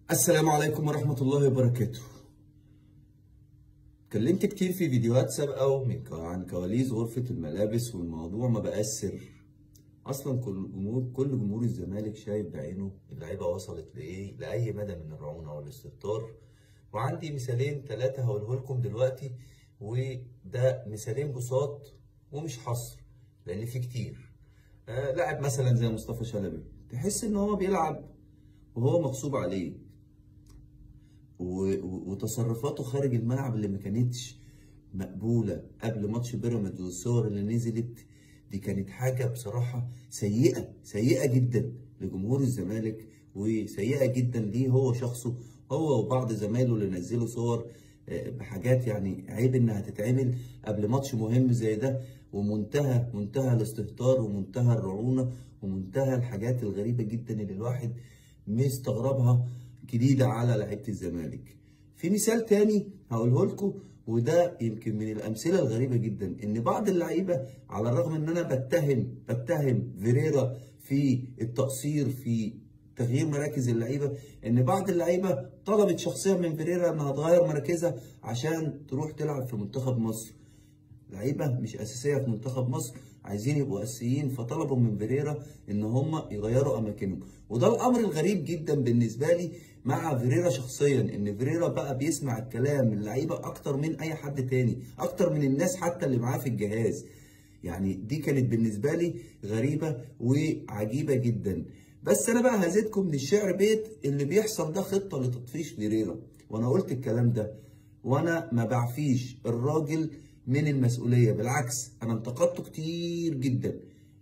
السلام عليكم ورحمة الله وبركاته اتكلمت كتير في فيديوهات سابقة ومن عن كواليس غرفة الملابس والموضوع ما بقاش سر أصلا كل جمهور كل جمهور الزمالك شايف بعينه اللعيبة وصلت لإيه لأي مدى من الرعونة والاستهتار وعندي مثالين ثلاثة هقوله لكم دلوقتي وده مثالين بساط ومش حصر لأن في كتير آه لاعب مثلا زي مصطفى شلبي تحس إن هو بيلعب وهو مغصوب عليه و- وتصرفاته خارج الملعب اللي ما كانتش مقبوله قبل ماتش بيراميدز والصور اللي نزلت دي كانت حاجه بصراحه سيئه سيئه جدا لجمهور الزمالك وسيئه جدا ليه هو شخصه هو وبعض زمايله اللي نزلوا صور آه، بحاجات يعني عيب انها تتعمل قبل ماتش مهم زي ده ومنتهى منتهى الاستهتار ومنتهى الرعونه ومنتهى الحاجات الغريبه جدا اللي الواحد مستغربها جديده على لعيبه الزمالك. في مثال تاني هقوله لكم وده يمكن من الامثله الغريبه جدا ان بعض اللعيبه على الرغم ان انا بتهم بتهم فيريرا في التقصير في تغيير مراكز اللعيبه ان بعض اللعيبه طلبت شخصيا من فيريرا انها تغير مراكزها عشان تروح تلعب في منتخب مصر. لعيبه مش اساسيه في منتخب مصر عايزين يبقوا اساسيين فطلبوا من فيريرا ان هم يغيروا اماكنهم وده الامر الغريب جدا بالنسبه لي مع فيريرا شخصيا ان فيريرا بقى بيسمع الكلام من اللعيبه اكتر من اي حد تاني اكتر من الناس حتى اللي معاه في الجهاز يعني دي كانت بالنسبه لي غريبه وعجيبه جدا بس انا بقى هزيدكم من الشعر بيت اللي بيحصل ده خطه لتطفيش فيريرا وانا قلت الكلام ده وانا ما بعفيش الراجل من المسؤوليه بالعكس انا انتقدته كتير جدا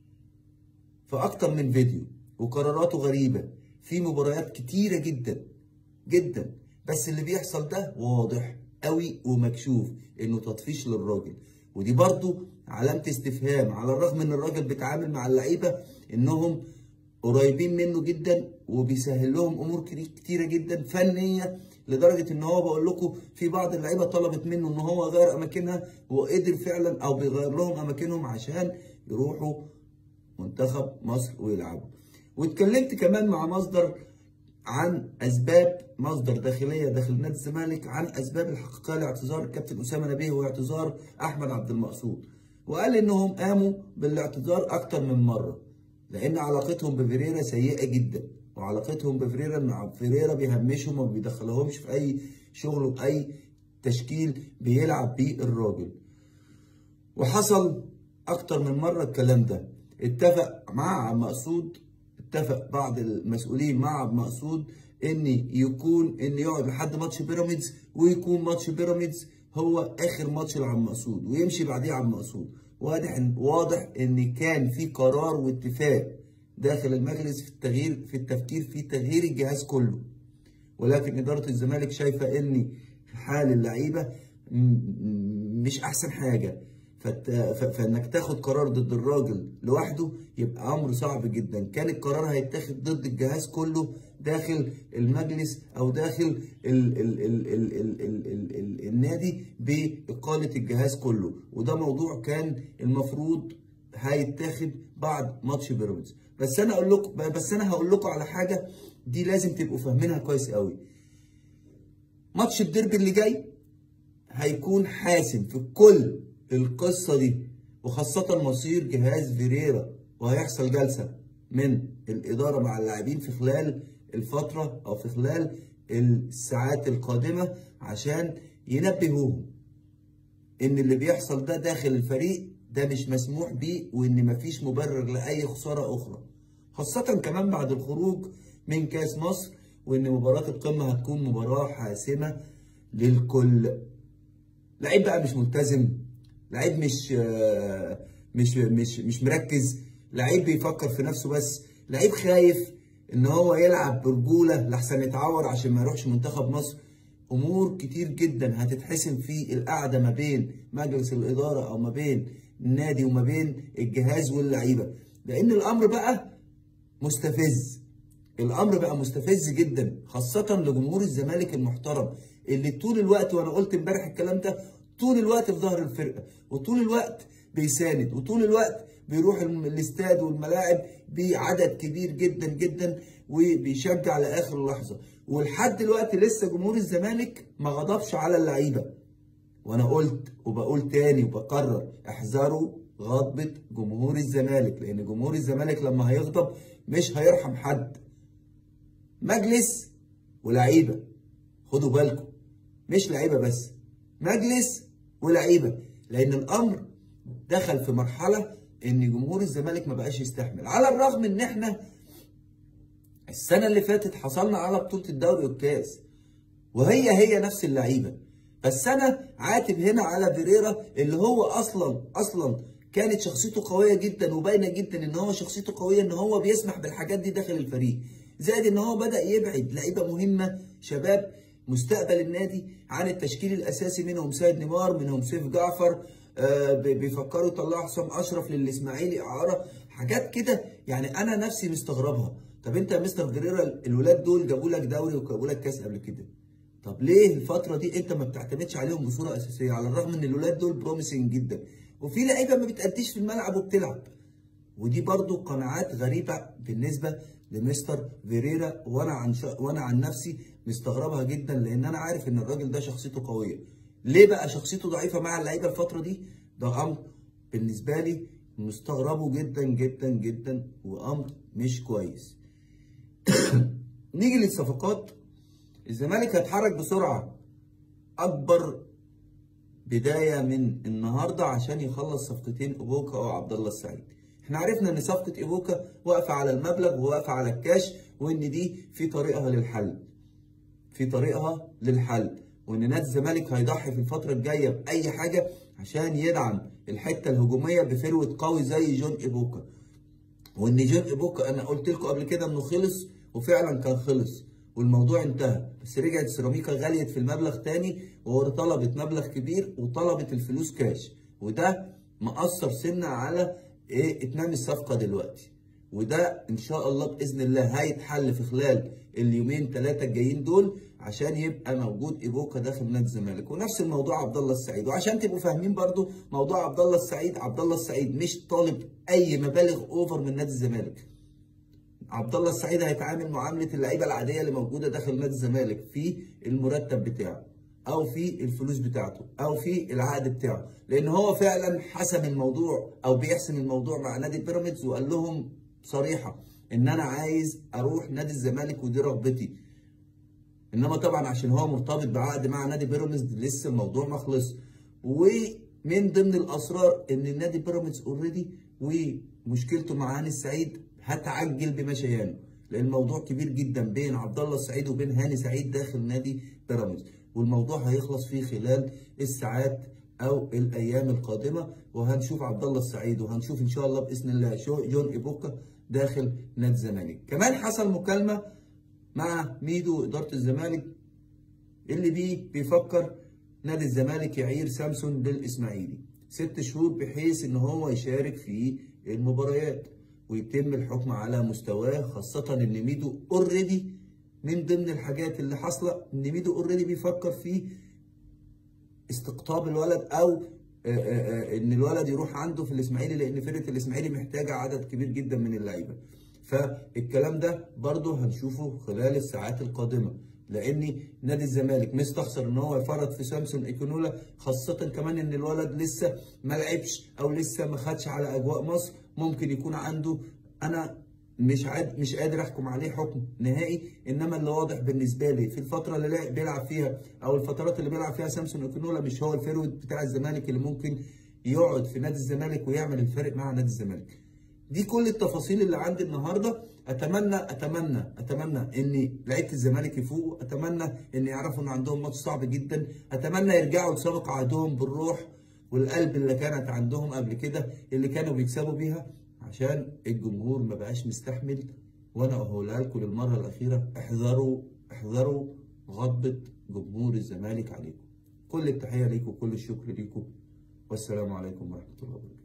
في اكتر من فيديو وقراراته غريبه في مباريات كتيره جدا جدا بس اللي بيحصل ده واضح قوي ومكشوف انه تطفيش للراجل ودي برضو علامه استفهام على الرغم ان الراجل بيتعامل مع اللعيبه انهم قريبين منه جدا وبيسهل لهم امور كتير- كتيره جدا فنيه لدرجه ان هو بقول لكم في بعض اللعيبه طلبت منه ان هو يغير اماكنها وقدر فعلا او بيغير لهم اماكنهم عشان يروحوا منتخب مصر ويلعبوا واتكلمت كمان مع مصدر عن اسباب مصدر داخليه داخل نادي الزمالك عن اسباب الحقيقيه لاعتذار الكابتن اسامه نبيه واعتذار احمد عبد المقصود وقال انهم قاموا بالاعتذار اكتر من مره لان علاقتهم بفيريرا سيئه جدا وعلاقتهم بفيريرا مع فيريرا بيهمشهم وما بيدخلهمش في اي شغل واي تشكيل بيلعب بيه الراجل وحصل اكتر من مره الكلام ده اتفق مع عم مقصود اتفق بعض المسؤولين مع عم مقصود ان يكون ان يقعد لحد ماتش بيراميدز ويكون ماتش بيراميدز هو اخر ماتش لعم مقصود ويمشي بعديه عم مقصود واضح ان واضح ان كان في قرار واتفاق داخل المجلس في التغيير في التفكير في تغيير الجهاز كله ولكن اداره الزمالك شايفه ان حال اللعيبه م- م- مش احسن حاجه فت... ف... فانك تاخد قرار ضد الراجل لوحده يبقى امر صعب جدا كان القرار هيتاخد ضد الجهاز كله داخل المجلس او داخل ال... ال... ال... ال... ال... ال... ال... ال... النادي باقاله الجهاز كله وده موضوع كان المفروض هيتاخد بعد ماتش بيراميدز بس انا اقول لكم بس انا هقول لكم على حاجه دي لازم تبقوا فاهمينها كويس قوي ماتش الديربي اللي جاي هيكون حاسم في كل القصه دي وخاصه مصير جهاز فيريرا وهيحصل جلسه من الاداره مع اللاعبين في خلال الفتره او في خلال الساعات القادمه عشان ينبهوهم ان اللي بيحصل ده داخل الفريق ده مش مسموح بيه وان مفيش مبرر لاي خساره اخرى خاصه كمان بعد الخروج من كاس مصر وان مباراه القمه هتكون مباراه حاسمه للكل لعيب بقى مش ملتزم لعيب مش آه، مش مش مش مركز لعيب بيفكر في نفسه بس لعيب خايف ان هو يلعب برجوله لحسن يتعور عشان ما يروحش منتخب مصر امور كتير جدا هتتحسم في القعده ما بين مجلس الاداره او ما بين النادي وما بين الجهاز واللعيبه لان الامر بقى مستفز الامر بقى مستفز جدا خاصه لجمهور الزمالك المحترم اللي طول الوقت وانا قلت امبارح الكلام ده طول الوقت في ظهر الفرقه وطول الوقت بيساند وطول الوقت بيروح الم- الاستاد والملاعب بعدد كبير جدا جدا وبيشجع لاخر لحظه ولحد دلوقتي لسه جمهور الزمالك ما غضبش على اللعيبه وانا قلت وبقول تاني وبكرر احذروا غضبة جمهور الزمالك لان جمهور الزمالك لما هيغضب مش هيرحم حد مجلس ولعيبه خدوا بالكم مش لعيبه بس مجلس ولعيبه لان الامر دخل في مرحله ان جمهور الزمالك ما بقاش يستحمل على الرغم ان احنا السنه اللي فاتت حصلنا على بطوله الدوري والكاس وهي هي نفس اللعيبه بس انا عاتب هنا على فيريرا اللي هو اصلا اصلا كانت شخصيته قويه جدا وباينه جدا ان هو شخصيته قويه ان هو بيسمح بالحاجات دي داخل الفريق زائد ان هو بدا يبعد لعيبه مهمه شباب مستقبل النادي عن التشكيل الاساسي منهم سيد نيمار منهم سيف جعفر آه بيفكروا يطلعوا حسام اشرف للاسماعيلي اعاره حاجات كده يعني انا نفسي مستغربها طب انت يا مستر فيريرا الولاد دول جابوا لك دوري وجابوا لك كاس قبل كده طب ليه الفتره دي انت ما بتعتمدش عليهم بصوره اساسيه على الرغم ان الولاد دول بروميسنج جدا وفي لعيبه ما بتأديش في الملعب وبتلعب ودي برضو قناعات غريبه بالنسبه لمستر فيريرا وانا عن ش... وانا عن نفسي مستغربها جدا لان انا عارف ان الراجل ده شخصيته قويه ليه بقى شخصيته ضعيفه مع اللعيبه الفتره دي ده امر بالنسبه لي مستغربه جدا جدا جدا وامر مش كويس نيجي للصفقات الزمالك هيتحرك بسرعه اكبر بدايه من النهارده عشان يخلص صفقتين اوبوكا وعبد الله السعيد احنا عرفنا ان صفقه ايبوكا واقفه على المبلغ وواقفه على الكاش وان دي في طريقها للحل في طريقها للحل وان نادي الزمالك هيضحي في الفتره الجايه باي حاجه عشان يدعم الحته الهجوميه بفروه قوي زي جون ايبوكا وان جون ايبوكا انا قلت لكم قبل كده انه خلص وفعلا كان خلص والموضوع انتهى بس رجعت سيراميكا غليت في المبلغ تاني وطلبت مبلغ كبير وطلبت الفلوس كاش وده مأثر سنة على ايه اتمام الصفقة دلوقتي وده ان شاء الله باذن الله هيتحل في خلال اليومين ثلاثة الجايين دول عشان يبقى موجود ايبوكا داخل نادي الزمالك ونفس الموضوع عبد الله السعيد وعشان تبقوا فاهمين برضو موضوع عبد الله السعيد عبد الله السعيد مش طالب اي مبالغ اوفر من نادي الزمالك عبد الله السعيد هيتعامل معامله اللعيبه العاديه اللي موجوده داخل نادي الزمالك في المرتب بتاعه او في الفلوس بتاعته او في العقد بتاعه لان هو فعلا حسم الموضوع او بيحسم الموضوع مع نادي بيراميدز وقال لهم صريحه ان انا عايز اروح نادي الزمالك ودي رغبتي انما طبعا عشان هو مرتبط بعقد مع نادي بيراميدز لسه الموضوع ما خلص ومن ضمن الاسرار ان النادي بيراميدز اوريدي ومشكلته مع هاني السعيد هتعجل بمشيانه لان الموضوع كبير جدا بين عبد الله السعيد وبين هاني سعيد داخل نادي بيراميدز والموضوع هيخلص فيه خلال الساعات او الايام القادمه وهنشوف عبد الله السعيد وهنشوف ان شاء الله باذن الله جون ايبوكا داخل نادي الزمالك كمان حصل مكالمه مع ميدو اداره الزمالك اللي بيه بيفكر نادي الزمالك يعير سامسون للاسماعيلي ست شهور بحيث ان هو يشارك في المباريات ويتم الحكم على مستواه خاصة ان ميدو اوريدي من ضمن الحاجات اللي حاصلة ان ميدو اوريدي بيفكر في استقطاب الولد او آآ آآ ان الولد يروح عنده في الاسماعيلي لان فرقة الاسماعيلي محتاجة عدد كبير جدا من اللعيبة فالكلام ده برضه هنشوفه خلال الساعات القادمة لان نادي الزمالك مستخسر ان هو يفرط في سامسون ايكونولا خاصه كمان ان الولد لسه ما لعبش او لسه ما خدش على اجواء مصر ممكن يكون عنده انا مش عاد مش قادر احكم عليه حكم نهائي انما اللي واضح بالنسبه لي في الفتره اللي لعب بيلعب فيها او الفترات اللي بيلعب فيها سامسون ايكونولا مش هو الفيرود بتاع الزمالك اللي ممكن يقعد في نادي الزمالك ويعمل الفارق مع نادي الزمالك دي كل التفاصيل اللي عندي النهارده اتمنى اتمنى اتمنى ان لعيبه الزمالك يفوقوا اتمنى ان يعرفوا ان عندهم ماتش صعب جدا اتمنى يرجعوا لسابق عهدهم بالروح والقلب اللي كانت عندهم قبل كده اللي كانوا بيكسبوا بيها عشان الجمهور ما بقاش مستحمل وانا اقولها لكم للمره الاخيره احذروا احذروا غضبه جمهور الزمالك عليكم كل التحيه ليكم وكل الشكر ليكم والسلام عليكم ورحمه الله وبركاته